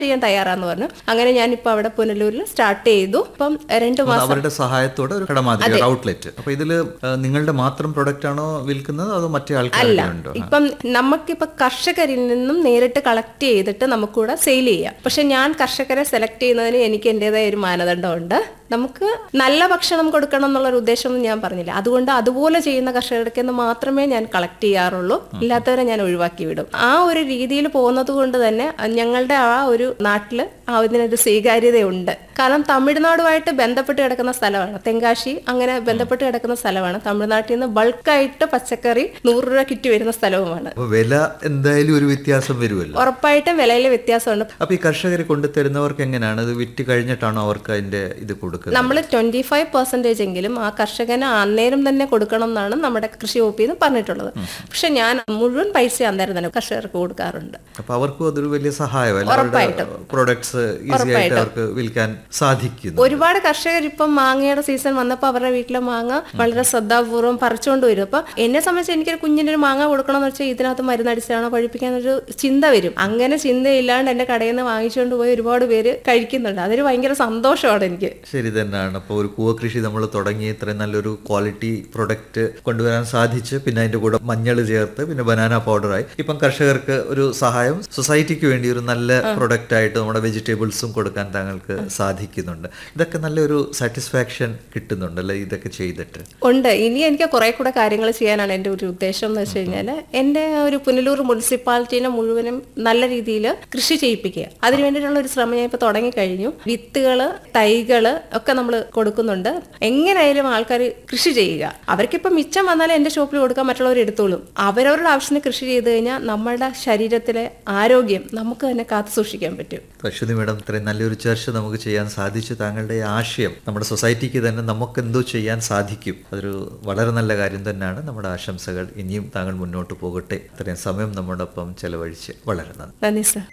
ചെയ്യാൻ തയ്യാറാന്ന് പറഞ്ഞു അങ്ങനെ ഞാൻ ഇപ്പൊ അവിടെ പുനലൂരിൽ സ്റ്റാർട്ട് ചെയ്തു ഇപ്പം രണ്ട് മാസം അവരുടെ സഹായത്തോടെ ഒരു കടമാതിരി ഒരു ഔട്ട്ലെറ്റ് അപ്പൊ ഇതില് ആ, നിങ്ങളുടെ മാത്രം പ്രൊഡക്റ്റ് ആണോ വിൽക്കുന്നത് അതോ മറ്റേ ആൾക്കാരുടെ ഉണ്ടോ ഇപ്പം നമുക്കിപ്പോ കർഷകരിൽ നിന്നും നേരിട്ട് കളക്ട് ചെയ്തിട്ട് നമുക്കിവിടെ സെയിൽ ചെയ്യാം പക്ഷെ ഞാൻ കർഷകരെ സെലക്ട് ചെയ്യുന്നതിന് എനിക്ക് എൻ്റെതായ ഒരു മാനദണ്ഡമുണ്ട് നമുക്ക് നല്ല ഭക്ഷണം കൊടുക്കണം എന്നുള്ളൊരു ഉദ്ദേശമൊന്നും ഞാൻ പറഞ്ഞില്ല അതുകൊണ്ട് അതുപോലെ ചെയ്യുന്ന കർഷകർക്ക് നിന്ന് മാത്രമേ ഞാൻ കളക്ട് ചെയ്യാറുള്ളൂ ഇല്ലാത്തവരെ ഞാൻ ഒഴിവാക്കി വിടും ആ ഒരു രീതിയിൽ പോകുന്നത് കൊണ്ട് തന്നെ ഞങ്ങളുടെ ആ ഒരു നാട്ടില് ആ ഇതിനൊരു സ്വീകാര്യതയുണ്ട് കാരണം തമിഴ്നാടുമായിട്ട് ബന്ധപ്പെട്ട് കിടക്കുന്ന സ്ഥലമാണ് തെങ്കാശി അങ്ങനെ ബന്ധപ്പെട്ട് കിടക്കുന്ന സ്ഥലമാണ് തമിഴ്നാട്ടിൽ നിന്ന് ബൾക്കായിട്ട് പച്ചക്കറി നൂറ് രൂപ കിറ്റ് വരുന്ന സ്ഥലവുമാണ് അപ്പൊ വില എന്തായാലും ഒരു വ്യത്യാസം വരുമല്ലോ ഉറപ്പായിട്ടും വിലയിൽ വ്യത്യാസമുണ്ട് അപ്പൊ ഈ കർഷകരെ കൊണ്ടുതരുന്നവർക്ക് എങ്ങനെയാണ് അത് വിറ്റ് കഴിഞ്ഞിട്ടാണോ അവർക്ക് അതിന്റെ ഇത് കൊടുക്കുന്നത് നമ്മൾ ട്വന്റി ഫൈവ് പെർസെന്റേജ് എങ്കിലും ആ കർഷകന് അന്നേരം തന്നെ കൊടുക്കണം എന്നാണ് നമ്മുടെ കൃഷി വകുപ്പിൽ നിന്ന് പറഞ്ഞിട്ടുള്ളത് പക്ഷെ ഞാൻ മുഴുവൻ പൈസ അന്നേരം തന്നെ കർഷകർക്ക് കൊടുക്കാറുണ്ട് അപ്പൊ അവർക്കും അതൊരു വലിയ സഹായമല്ല അവരുടെ പ്രൊഡക്ട്സ് ഈസി ആയിട്ട് അവർക്ക് വിൽക്കാൻ സാധിക്കുന്നു ഒരുപാട് കർഷകർ ഇപ്പം മാങ്ങയുടെ സീസൺ വന്നപ്പോൾ അവരുടെ വീട്ടിലെ മാങ്ങ വളരെ ശ്രദ്ധാപൂർവ്വം പറിച്ചുകൊണ്ട് വരും അപ്പൊ എന്നെ സംബന്ധിച്ച് എനിക്കൊരു കുഞ്ഞിന് ഒരു മാങ്ങ കൊടുക്കണമെന്ന് വെച്ചാൽ ഇതിനകത്ത് മരുന്നടിച്ചാണോ പഴിപ്പിക്കാനൊരു ചിന്ത വരും അങ്ങനെ ചിന്തയില്ലാണ്ട് എന്റെ കടയിൽ നിന്ന് വാങ്ങിച്ചുകൊണ്ട് പോയി ഒരുപാട് പേര് കഴിക്കുന്നുണ്ട് അതൊരു ഭയങ്കര സന്തോഷമാണ് എനിക്ക് ശരി തന്നെയാണ് അപ്പോൾ ഒരു കൂവ കൃഷി നമ്മൾ തുടങ്ങി ഇത്രയും നല്ലൊരു ക്വാളിറ്റി പ്രൊഡക്റ്റ് കൊണ്ടുവരാൻ സാധിച്ച് പിന്നെ അതിന്റെ കൂടെ മഞ്ഞൾ ചേർത്ത് പിന്നെ ബനാന പൗഡറായി ഇപ്പം കർഷകർക്ക് ഒരു സഹായം സൊസൈറ്റിക്ക് വേണ്ടി ഒരു നല്ല പ്രൊഡക്റ്റ് ആയിട്ട് നമ്മുടെ വെജിറ്റബിൾസും കൊടുക്കാൻ താങ്കൾക്ക് സാധിക്കുന്നുണ്ട് ഇതൊക്കെ നല്ലൊരു സാറ്റിസ്ഫാക്ഷൻ കിട്ടുന്നുണ്ടല്ലേ ഇതൊക്കെ ചെയ്തിട്ട് ഉണ്ട് ഇനി എനിക്ക് കുറെ കൂടെ കാര്യങ്ങൾ ചെയ്യാനാണ് എൻ്റെ ഒരു ഉദ്ദേശം എന്ന് വെച്ച് കഴിഞ്ഞാൽ എൻ്റെ ഒരു പുനലൂർ മുനിസിപ്പാലിറ്റീനെ മുഴുവനും നല്ല രീതിയിൽ കൃഷി ചെയ്യിപ്പിക്കുക അതിന് വേണ്ടിയിട്ടുള്ള ഒരു ശ്രമം ഞാൻ ഇപ്പോൾ തുടങ്ങിക്കഴിഞ്ഞു വിത്തുകള് തൈകള് ഒക്കെ നമ്മൾ കൊടുക്കുന്നുണ്ട് എങ്ങനെയായാലും ആൾക്കാർ കൃഷി ചെയ്യുക അവർക്കിപ്പോൾ മിച്ചം വന്നാലേ എൻ്റെ ഷോപ്പിൽ കൊടുക്കാൻ മറ്റുള്ളവർ എടുത്തോളും അവരവരുടെ ആവശ്യത്തിന് കൃഷി ചെയ്ത് കഴിഞ്ഞാൽ നമ്മളുടെ ശരീരത്തിലെ ആരോഗ്യം നമുക്ക് തന്നെ കാത്തു സൂക്ഷിക്കാൻ പറ്റും അശ്വതി മേഡം ഇത്രയും നല്ലൊരു ചർച്ച നമുക്ക് ചെയ്യാൻ സാധിച്ചു താങ്കളുടെ ഈ ആശയം നമ്മുടെ സൊസൈറ്റിക്ക് തന്നെ നമുക്ക് എന്തോ ചെയ്യാൻ സാധിക്കും അതൊരു വളരെ നല്ല കാര്യം തന്നെയാണ് നമ്മുടെ ആശംസകൾ ഇനിയും താങ്കൾ മുന്നോട്ട് പോകട്ടെ ഇത്രയും സമയം നമ്മോടൊപ്പം ചെലവഴിച്ച് വളരെ നന്ദി നന്ദി സർ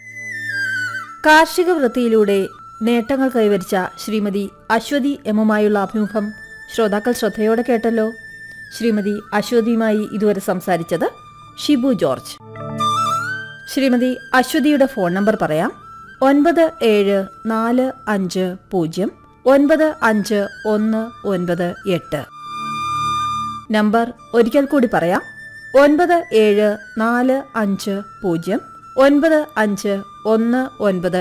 കാർഷിക വൃത്തിയിലൂടെ നേട്ടങ്ങൾ കൈവരിച്ച ശ്രീമതി അശ്വതി എമ്മുമായുള്ള അഭിമുഖം ശ്രോതാക്കൾ ശ്രദ്ധയോടെ കേട്ടല്ലോ ശ്രീമതി അശ്വതിയുമായി ഇതുവരെ സംസാരിച്ചത് ഷിബു ജോർജ് ശ്രീമതി അശ്വതിയുടെ ഫോൺ നമ്പർ പറയാം ഒൻപത് ഏഴ് നാല് അഞ്ച് പൂജ്യം ഒൻപത് അഞ്ച് ഒന്ന് ഒൻപത് എട്ട് നമ്പർ ഒരിക്കൽ കൂടി പറയാം ഒൻപത് ഏഴ് നാല് അഞ്ച് പൂജ്യം ഒൻപത് അഞ്ച് ഒന്ന് ഒൻപത്